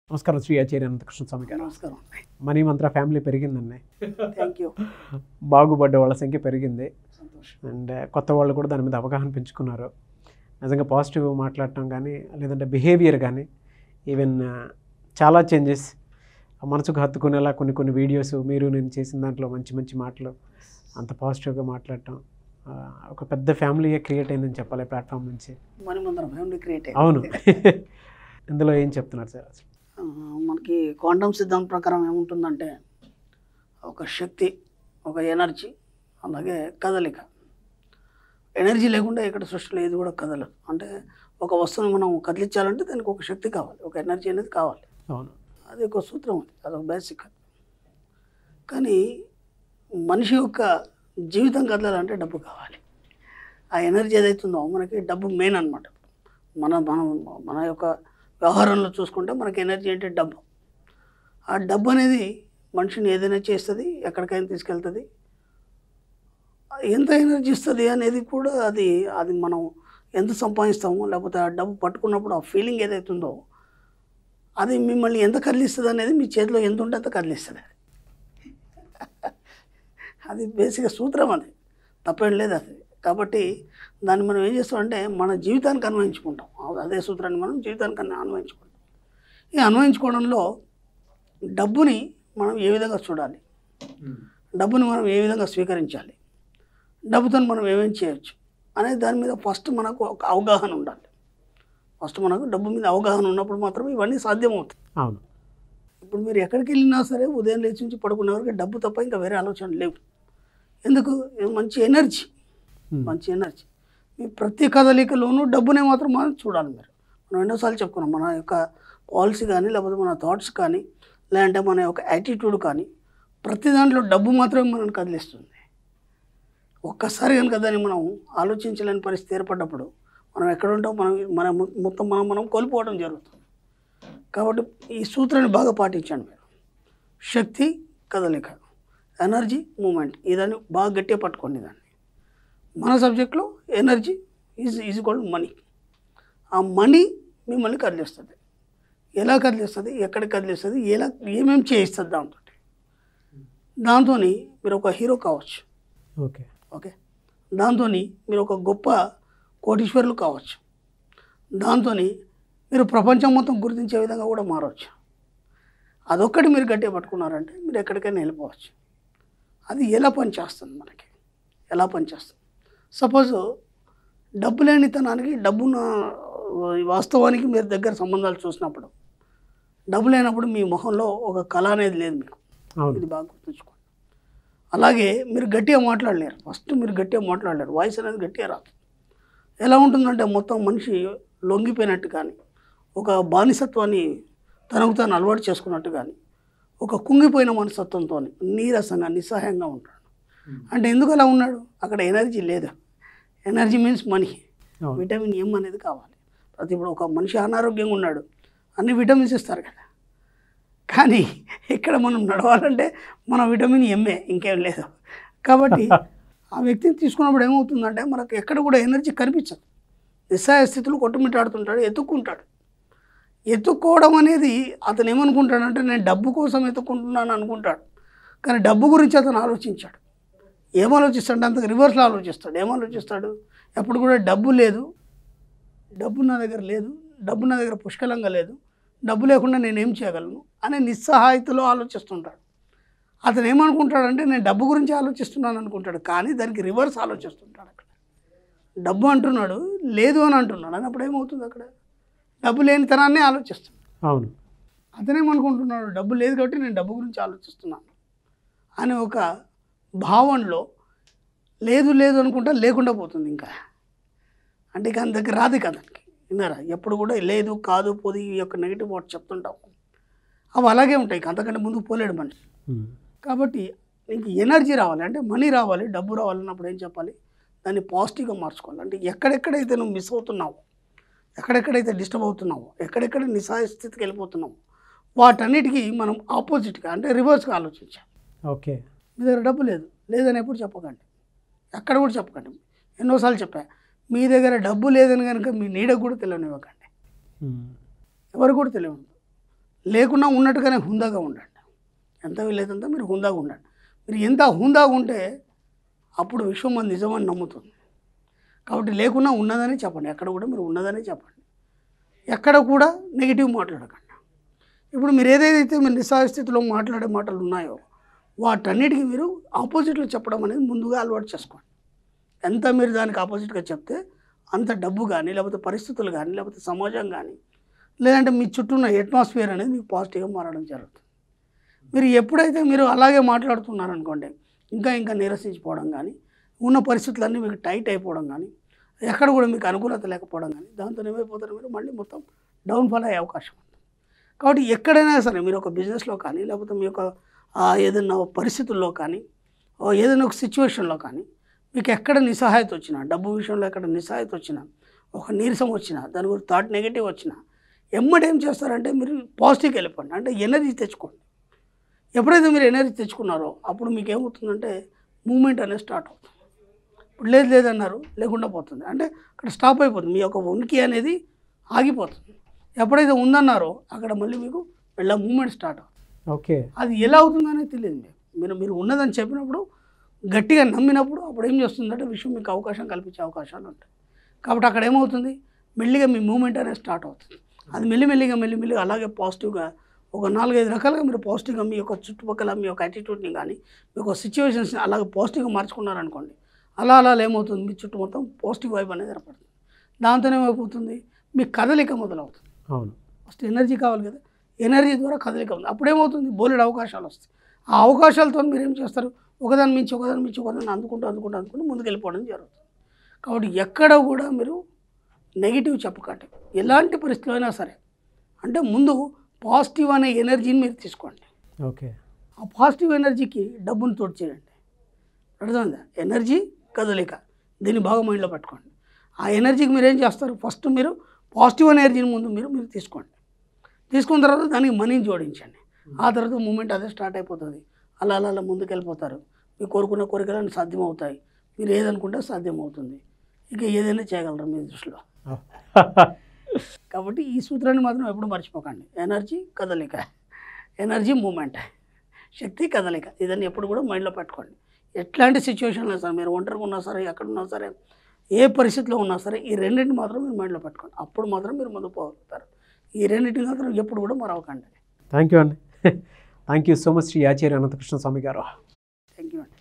నమస్కారం శ్రీ ఆచార్య అనంతకృష్ణ స్వామి గారు నమస్కారం మనీ మంత్ర ఫ్యామిలీ పెరిగిందండి థ్యాంక్ యూ బాగుపడ్డ వాళ్ళ సంఖ్య పెరిగింది సంతోషం అండ్ కొత్త వాళ్ళు కూడా దాని మీద అవగాహన పెంచుకున్నారు నిజంగా పాజిటివ్ మాట్లాడటం కానీ లేదంటే బిహేవియర్ కానీ ఈవెన్ చాలా చేంజెస్ మనసుకు హత్తుకునేలా కొన్ని కొన్ని వీడియోస్ మీరు నేను చేసిన దాంట్లో మంచి మంచి మాటలు అంత పాజిటివ్గా మాట్లాడటం ఆ, ఒక పెద్ద ఫ్యామిలీయే క్రియేట్ అయిందని చెప్పాలి ప్లాట్ఫామ్ నుంచి మన ముందర ఫ్యామిలీ క్రియేట్ అవును ఇందులో ఏం చెప్తున్నారు సార్ అసలు మనకి క్వాంటమ్ సిద్ధాంతం ప్రకారం ఏముంటుందంటే ఒక శక్తి ఒక ఎనర్జీ అలాగే కదలిక ఎనర్జీ లేకుండా ఇక్కడ సృష్టిలో ఏది కూడా కదలదు అంటే ఒక వస్తువుని మనం కదిలించాలంటే దానికి ఒక శక్తి కావాలి ఒక ఎనర్జీ అనేది కావాలి అవును అది ఒక సూత్రం అది అదొక బేసిక్ కానీ మనిషి యొక్క జీవితం కదలాలంటే డబ్బు కావాలి ఆ ఎనర్జీ ఏదైతుందో మనకి డబ్బు మెయిన్ అనమాట మన మనం మన యొక్క వ్యవహారంలో చూసుకుంటే మనకి ఎనర్జీ అంటే డబ్బు ఆ డబ్బు అనేది మనిషిని ఏదైనా చేస్తుంది ఎక్కడికైనా తీసుకెళ్తుంది ఎంత ఎనర్జీ ఇస్తుంది అనేది కూడా అది అది మనం ఎంత సంపాదిస్తామో లేకపోతే ఆ డబ్బు పట్టుకున్నప్పుడు ఆ ఫీలింగ్ ఏదైతుందో అది మిమ్మల్ని ఎంత కదిలిస్తుంది అనేది మీ చేతిలో ఎంత ఉంటే అంత కదిలిస్తుంది అది అది బేసిక్గా సూత్రం అది తప్పేం లేదు అది కాబట్టి దాన్ని మనం ఏం చేస్తామంటే మన జీవితానికి అన్వయించుకుంటాం అదే సూత్రాన్ని మనం జీవితానికి అన్వ- అన్వయించుకుంటాం ఈ అన్వయించుకోవడంలో డబ్బుని మనం ఏ విధంగా చూడాలి డబ్బుని మనం ఏ విధంగా స్వీకరించాలి డబ్బుతో మనం ఏమేం చేయొచ్చు అనేది దాని మీద ఫస్ట్ మనకు ఒక అవగాహన ఉండాలి ఫస్ట్ మనకు డబ్బు మీద అవగాహన ఉన్నప్పుడు మాత్రమే ఇవన్నీ సాధ్యమవుతాయి అవును ఇప్పుడు మీరు ఎక్కడికి వెళ్ళినా సరే ఉదయం లేచి నుంచి పడుకునే వరకు డబ్బు తప్ప ఇంకా వేరే ఆలోచన లేవు ఎందుకు ఇది మంచి ఎనర్జీ Hmm. మంచి ఎనర్జీ మీ ప్రతి కదలికలోనూ డబ్బునే మాత్రం మనం చూడాలి మీరు మనం ఎన్నోసార్లు చెప్పుకున్నాం మన యొక్క పాలసీ కానీ లేకపోతే మన థాట్స్ కానీ లేదంటే మన యొక్క యాటిట్యూడ్ కానీ ప్రతి దాంట్లో డబ్బు మాత్రమే మనల్ని కదిలిస్తుంది ఒక్కసారి కనుక దాన్ని మనం ఆలోచించలేని పరిస్థితి ఏర్పడ్డప్పుడు మనం ఎక్కడ ఉంటాం మనం మన మొ- మొత్తం మనం మనం కోల్పోవడం జరుగుతుంది కాబట్టి ఈ సూత్రాన్ని బాగా పాటించండి మీరు శక్తి కదలిక ఎనర్జీ మూమెంట్ ఇదాన్ని బాగా గట్టిగా పట్టుకోండి దాన్ని మన సబ్జెక్ట్లో energy is is equal money ఆ మనీ మిమ్మల్ని కదిలిస్తుంది ఎలా కదిలిస్తుంది ఎక్కడ కదిలిస్తుంది ఎలా ఏమేమి చేయిస్తుంది దాంతో దాంతో మీరు ఒక హీరో కావచ్చు ఓకే ఓకే దాంతో మీరు ఒక గొప్ప కోటీశ్వరులు కావచ్చు దాంతో మీరు ప్రపంచం మొత్తం గుర్తించే విధంగా కూడా మారవచ్చు అదొక్కటి మీరు గట్టిగా పట్టుకున్నారంటే మీరు ఎక్కడికైనా వెళ్ళిపోవచ్చు అది ఎలా పనిచేస్తుంది మనకి ఎలా పనిచేస్తుంది సపోజ్ డబ్బు లేనితనానికి డబ్బున్న వాస్తవానికి మీరు దగ్గర సంబంధాలు చూసినప్పుడు డబ్బు లేనప్పుడు మీ మొహంలో ఒక కళ అనేది లేదు మీకు అవును ఇది బాగా గుర్తుంచుకోండి అలాగే మీరు గట్టిగా మాట్లాడలేరు ఫస్ట్ మీరు గట్టిగా మాట్లాడలేరు వాయిస్ అనేది గట్టిగా రాదు ఎలా ఉంటుందంటే మొత్తం మనిషి లొంగిపోయినట్టు కానీ ఒక బానిసత్వాన్ని తనకు తాను అలవాటు చేసుకున్నట్టు కానీ ఒక కుంగిపోయిన మనస్తత్వంతో నీరసంగా నిస్సహాయంగా ఉంటాడు అంటే ఎందుకు అలా ఉన్నాడు అక్కడ ఎనర్జీ లేదు ఎనర్జీ మీన్స్ మనీ అవును విటమిన్ ఎం అనేది కావాలి ప్రతి ఇప్పుడు ఒక మనిషి అనారోగ్యంగా ఉన్నాడు అన్ని విటమిన్స్ ఇస్తారు కదా కానీ ఇక్కడ మనం నడవాలంటే మన విటమిన్ ఎంఏ ఇంకేం లేదు కాబట్టి ఆ వ్యక్తిని తీసుకున్నప్పుడు ఏమవుతుందంటే మనకు ఎక్కడ కూడా ఎనర్జీ కనిపించదు నిస్సాయ స్థితిలో కొట్టుమిట్టాడుతుంటాడు ఎత్తుక్కుంటాడు ఎత్తుక్కోవడం అనేది అతను ఏమనుకుంటాడంటే నేను డబ్బు కోసం ఎత్తుక్కుంటున్నాను అనుకుంటాడు కానీ డబ్బు గురించి అతను ఆలోచించాడు ఏం ఆలోచిస్తాడు అంతకు రివర్స్లో ఆలోచిస్తాడు ఏం ఆలోచిస్తాడు ఎప్పుడు కూడా డబ్బు లేదు డబ్బు నా దగ్గర లేదు డబ్బు నా దగ్గర పుష్కలంగా లేదు డబ్బు లేకుండా నేను ఏం చేయగలను అనే నిస్సహాయతలో ఆలోచిస్తుంటాడు అతను ఏమనుకుంటాడంటే నేను డబ్బు గురించి ఆలోచిస్తున్నాను అనుకుంటాడు కానీ దానికి రివర్స్ ఆలోచిస్తుంటాడు అక్కడ డబ్బు అంటున్నాడు లేదు అని అంటున్నాడు అన్నప్పుడు ఏమవుతుంది అక్కడ డబ్బు లేనితనాన్ని ఆలోచిస్తున్నాడు అవును అతనేమనుకుంటున్నాడు డబ్బు లేదు కాబట్టి నేను డబ్బు గురించి ఆలోచిస్తున్నాను అనే ఒక భావనలో లేదు లేదు అనుకుంటా లేకుండా పోతుంది ఇంకా అంటే ఇక దగ్గర రాదు ఇక అతనికి విన్నారా ఎప్పుడు కూడా లేదు కాదు పోదు ఈ యొక్క నెగిటివ్ వర్డ్ చెప్తుంటాం అవి అలాగే ఉంటాయి ఇక అంతకంటే ముందుకు పోలేడు మనిషి ఉమ్. కాబట్టి నీకు ఎనర్జీ రావాలి అంటే మనీ రావాలి డబ్బు రావాలన్నప్పుడు ఏం చెప్పాలి దాన్ని పాజిటివ్గా మార్చుకోవాలి అంటే ఎక్కడెక్కడైతే నువ్వు మిస్ అవుతున్నావో ఎక్కడెక్కడైతే డిస్టర్బ్ అవుతున్నావో ఎక్కడెక్కడ నిస్సాయ స్థితికి వెళ్ళిపోతున్నావో వాటన్నిటికీ మనం ఆపోజిట్గా అంటే రివర్స్గా ఆలోచించాలి ఓకే మీ దగ్గర డబ్బు లేదు లేదని ఎప్పుడు చెప్పకండి ఎక్కడ కూడా చెప్పకండి ఎన్నోసార్లు చెప్పా మీ దగ్గర డబ్బు లేదని కనుక మీ నీడకు కూడా తెలియనివ్వకండి ఉమ్. ఎవరు కూడా తెలియదు లేకున్నా ఉన్నట్టుగానే హుందాగా ఉండండి ఎంత వీలైతే మీరు హుందాగా ఉండండి మీరు ఎంత హుందాగా ఉంటే అప్పుడు విశ్వం మన నిజమని నమ్ముతుంది కాబట్టి లేకున్నా ఉన్నదని చెప్పండి ఎక్కడ కూడా మీరు ఉన్నదని చెప్పండి ఎక్కడ కూడా నెగిటివ్ మాట్లాడకండి ఇప్పుడు మీరు ఏదైతే మీరు నిస్సహాయ స్థితిలో మాట్లాడే మాటలు ఉన్నాయో వాటన్నిటికీ మీరు ఆపోజిట్లో చెప్పడం అనేది ముందుగా అలవాటు చేసుకోండి ఎంత మీరు దానికి ఆపోజిట్గా చెప్తే అంత డబ్బు కానీ లేకపోతే పరిస్థితులు కానీ లేకపోతే సమాజం కానీ లేదంటే మీ చుట్టూ ఉన్న అట్మాస్ఫియర్ అనేది మీకు పాజిటివ్గా మారడం జరుగుతుంది మీరు ఎప్పుడైతే మీరు అలాగే మాట్లాడుతున్నారనుకోండి ఇంకా ఇంకా నీరసించిపోవడం కానీ ఉన్న పరిస్థితులన్నీ మీకు టైట్ అయిపోవడం కానీ ఎక్కడ కూడా మీకు అనుకూలత లేకపోవడం కానీ దాంతో ఏమైపోతారు మీరు మళ్ళీ మొత్తం డౌన్ఫాల్ అయ్యే అవకాశం ఉంది కాబట్టి ఎక్కడైనా సరే మీరు ఒక బిజినెస్లో కానీ లేకపోతే మీ యొక్క ఆ, ఏదైనా ఒక పరిస్థితుల్లో కానీ ఓ ఏదైనా ఒక సిచ్యువేషన్లో కానీ మీకు ఎక్కడ నిస్సహాయత వచ్చినా డబ్బు విషయంలో ఎక్కడ నిస్సహాయత వచ్చినా ఒక నీరసం వచ్చినా దాని గురించి థాట్ నెగిటివ్ వచ్చినా ఎమ్మటి ఏం చేస్తారంటే మీరు పాజిటివ్కి వెళ్ళిపోండి అంటే ఎనర్జీ తెచ్చుకోండి ఎప్పుడైతే మీరు ఎనర్జీ తెచ్చుకున్నారో అప్పుడు మీకు ఏమవుతుందంటే మూమెంట్ అనేది స్టార్ట్ అవుతుంది ఇప్పుడు లేదు లేదన్నారు లేకుండా పోతుంది అంటే అక్కడ స్టాప్ అయిపోతుంది మీ యొక్క ఉనికి అనేది ఆగిపోతుంది ఎప్పుడైతే ఉందన్నారో అక్కడ మళ్ళీ మీకు వెళ్ళ మూమెంట్ స్టార్ట్ అవుతుంది ఓకే అది ఎలా అవుతుందనేది తెలియదు మీకు మీరు మీరు ఉన్నదని చెప్పినప్పుడు గట్టిగా నమ్మినప్పుడు అప్పుడు ఏం చేస్తుందంటే విషయం మీకు అవకాశం కల్పించే అవకాశాలు ఉంటాయి కాబట్టి అక్కడ ఏమవుతుంది మెల్లిగా మీ మూమెంట్ అనేది స్టార్ట్ అవుతుంది అది మెల్లిమెల్లిగా మెల్లిమెల్లిగా అలాగే పాజిటివ్గా ఒక నాలుగైదు రకాలుగా మీరు పాజిటివ్గా మీ యొక్క చుట్టుపక్కల మీ యొక్క యాటిట్యూడ్ని కానీ మీ యొక్క సిచ్యువేషన్స్ని అలాగే పాజిటివ్గా మార్చుకున్నారనుకోండి అలా అలా ఏమవుతుంది మీ చుట్టూ మొత్తం పాజిటివ్ వైబ్ అనేది ఏర్పడుతుంది దాంతో ఏమైపోతుంది మీ కదలిక మొదలవుతుంది అవును ఫస్ట్ ఎనర్జీ కావాలి కదా ఎనర్జీ ద్వారా కదలిక ఉంది అప్పుడేమవుతుంది బోలెడు అవకాశాలు వస్తాయి ఆ అవకాశాలతో మీరు ఏం చేస్తారు ఒకదాని మించి ఒకదాని మించి ఒకదాన్ని అందుకుంటూ అందుకుంటూ అందుకుంటూ ముందుకు వెళ్ళిపోవడం జరుగుతుంది కాబట్టి ఎక్కడ కూడా మీరు నెగిటివ్ చెప్పకండి ఎలాంటి పరిస్థితులు అయినా సరే అంటే ముందు పాజిటివ్ అనే ఎనర్జీని మీరు తీసుకోండి ఓకే ఆ పాజిటివ్ ఎనర్జీకి డబ్బును తోడు చేయండి అర్థమైందా ఎనర్జీ కదలిక దీన్ని బాగా మైండ్లో పెట్టుకోండి ఆ ఎనర్జీకి మీరు ఏం చేస్తారు ఫస్ట్ మీరు పాజిటివ్ ఎనర్జీని ముందు మీరు మీరు తీసుకోండి తీసుకున్న తర్వాత దానికి మనీని జోడించండి ఆ తర్వాత మూమెంట్ అదే స్టార్ట్ అయిపోతుంది అలా అలా అలా ముందుకు వెళ్ళిపోతారు మీరు కోరుకున్న కోరికలన్నీ సాధ్యమవుతాయి మీరు ఏదనుకుంటే సాధ్యమవుతుంది ఇక ఏదైనా చేయగలరు మీ దృష్టిలో కాబట్టి ఈ సూత్రాన్ని మాత్రం ఎప్పుడు మర్చిపోకండి ఎనర్జీ కదలిక ఎనర్జీ మూమెంట్ శక్తి కదలిక ఇదన్నీ ఎప్పుడు కూడా మైండ్లో పెట్టుకోండి ఎట్లాంటి సిచ్యువేషన్లో సరే మీరు ఒంటరిగా ఉన్నా సరే ఎక్కడున్నా సరే ఏ పరిస్థితిలో ఉన్నా సరే ఈ రెండింటిని మాత్రం మీరు మైండ్లో పెట్టుకోండి అప్పుడు మాత్రం మీరు ముందు పోగలుగుతారు ఈ రెండింటిని మాత్రం ఎప్పుడు కూడా మరవకండి థ్యాంక్ యూ అండి thank you so much Shri Acharya Anantakrishna Swami గారు థ్యాంక్ యూ అండి